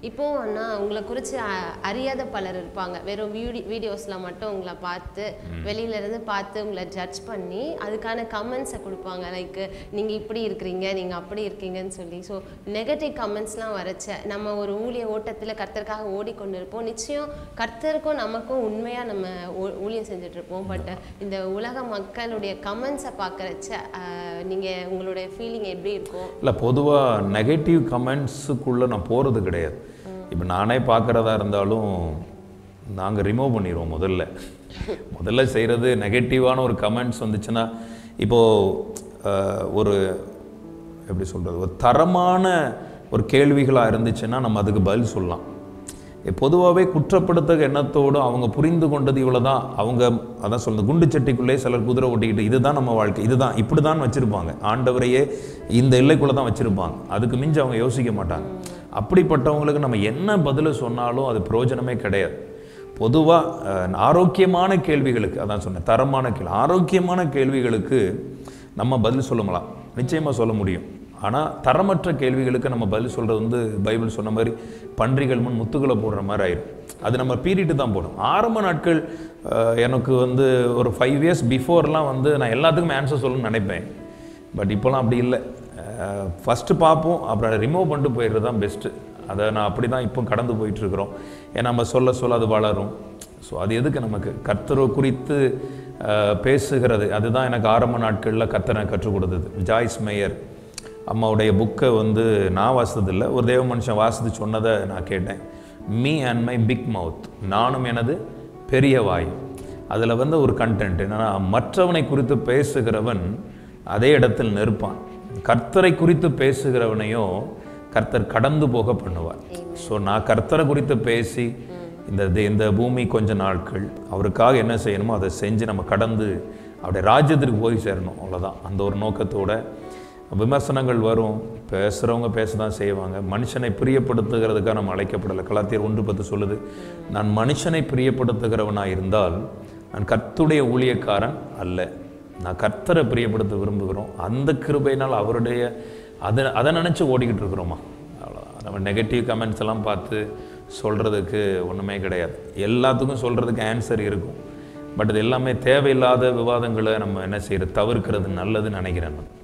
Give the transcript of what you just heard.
இப்போ அண்ணா உங்களை குறித்து அ- அறியாத பலர் இருப்பாங்க வெறும் வீடி வீடியோஸில் மட்டும் உங்களை பார்த்து வெளியில இருந்து பார்த்து உங்களை ஜட்ஜ் பண்ணி அதுக்கான கமெண்ட்ஸை கொடுப்பாங்க லைக் நீங்கள் இப்படி இருக்கிறீங்க நீங்கள் அப்படி இருக்கீங்கன்னு சொல்லி ஸோ நெகட்டிவ் கமெண்ட்ஸ்லாம் வரச்ச நம்ம ஒரு ஊழிய ஓட்டத்தில் கர்த்தருக்காக ஓடிக்கொண்டு இருப்போம் நிச்சயம் கர்த்தருக்கும் நமக்கும் உண்மையாக நம்ம ஊ- ஊழியம் செஞ்சுட்டு இருப்போம் பட் இந்த உலக மக்களுடைய கமெண்ட்ஸை பார்க்குறச்ச நீங்கள் உங்களுடைய ஃபீலிங் எப்படி இருக்கும் இல்லை பொதுவாக நெகட்டிவ் கமெண்ட்ஸுக்குள்ளே நான் போகிறது கிடையாது இப்போ நானே பார்க்குறதா இருந்தாலும் நாங்கள் ரிமூவ் பண்ணிடுவோம் முதல்ல முதல்ல செய்கிறது நெகட்டிவான ஒரு கமெண்ட்ஸ் வந்துச்சுன்னா இப்போது ஒரு எப்படி சொல்கிறது ஒரு தரமான ஒரு கேள்விகளாக இருந்துச்சுன்னா நம்ம அதுக்கு பதில் சொல்லலாம் பொதுவாகவே குற்றப்படுத்த எண்ணத்தோடு அவங்க புரிந்து கொண்டது இவ்வளவுதான் அவங்க அதான் சொல்றது குண்டு சட்டிக்குள்ளே சிலர் குதிரை ஓட்டிக்கிட்டு இதுதான் நம்ம வாழ்க்கை இதுதான் இப்படி தான் வச்சுருப்பாங்க ஆண்டவரையே இந்த எல்லைக்குள்ளே தான் வச்சுருப்பாங்க அதுக்கு மிஞ்சி அவங்க யோசிக்க மாட்டாங்க அப்படிப்பட்டவங்களுக்கு நம்ம என்ன பதில் சொன்னாலும் அது பிரயோஜனமே கிடையாது பொதுவாக ஆரோக்கியமான கேள்விகளுக்கு அதான் சொன்னேன் தரமான கேள்வி ஆரோக்கியமான கேள்விகளுக்கு நம்ம பதில் சொல்லலாம் நிச்சயமாக சொல்ல முடியும் ஆனால் தரமற்ற கேள்விகளுக்கு நம்ம பதில் சொல்கிறது வந்து பைபிள் சொன்ன மாதிரி பன்றிகள் முன் முத்துக்களை போடுற மாதிரி ஆயிரும் அது நம்ம பீறிட்டு தான் போடும் ஆரம்ப நாட்கள் அஹ், எனக்கு வந்து ஒரு ஃபைவ் இயர்ஸ் பிஃபோர்லாம் வந்து நான் எல்லாத்துக்கும் ஆன்சர் சொல்லணும்னு நினைப்பேன் பட் இப்போலாம் அப்படி இல்லை ஃபஸ்ட்டு பார்ப்போம் அப்புறம் ரிமூவ் பண்ணிட்டு போயிடுறது தான் பெஸ்ட்டு அதை நான் அப்படி தான் இப்போ கடந்து போயிட்டு இருக்கிறோம் ஏன்னா நம்ம சொல்ல சொல்ல அது வளரும் ஸோ அது எதுக்கு நமக்கு கர்த்தரை குறித்து அஹ், பேசுகிறது அதுதான் எனக்கு ஆரம்ப நாட்களில் கர்த்தரை கற்றுக் கொடுத்தது ஜாய்ஸ் மேயர் அம்மாவுடைய புக்கை வந்து நான் வாசித்ததில்லை ஒரு தேவ மனுஷன் வாசித்து சொன்னதை நான் கேட்டேன் me and my big mouth நானும் எனது பெரிய வாய் அதில் வந்து ஒரு கண்டென்ட் என்னன்னா மற்றவனை குறித்து பேசுகிறவன் அதே இடத்தில் நிற்பான் கர்த்தரை குறித்து பேசுகிறவனையோ கர்த்தர் கடந்து போக பண்ணுவார் ஸோ நான் கர்த்தரை குறித்து பேசி இந்த தே- இந்த பூமி கொஞ்ச நாட்கள் அவருக்காக என்ன செய்யணுமோ அதை செஞ்சு நம்ம கடந்து அவருடைய ராஜ்யத்திற்கு போய் சேரணும் அவ்வளோதான் அந்த ஒரு நோக்கத்தோட விமர்சனங்கள் வரும் பேசுகிறவங்க பேச தான் செய்வாங்க மனுஷனை பிரியப்படுத்துகிறதுக்காக நம்ம அழைக்கப்படலை கலாத்தியர் ஒன்று பத்து சொல்லுது நான் மனுஷனை பிரியப்படுத்துகிறவனாக இருந்தால் நான் கர்த்துடைய ஊழியக்காரன் அல்ல நான் கர்த்தரை பிரியப்படுத்த விரும்புகிறோம் அந்த கிருபையினால் அவருடைய அதை அதை நினச்சி ஓடிக்கிட்டு இருக்கிறோமா அவ்வளோதான் நம்ம நெகட்டிவ் கமெண்ட்ஸ் எல்லாம் பார்த்து சொல்கிறதுக்கு ஒன்றுமே கிடையாது எல்லாத்துக்கும் சொல்கிறதுக்கு ஆன்சர் இருக்கும் பட் இது எல்லாமே தேவையில்லாத விவாதங்களை நம்ம என்ன செய்யறது தவிர்க்கிறது நல்லதுன்னு நினைக்கிறேன் நான்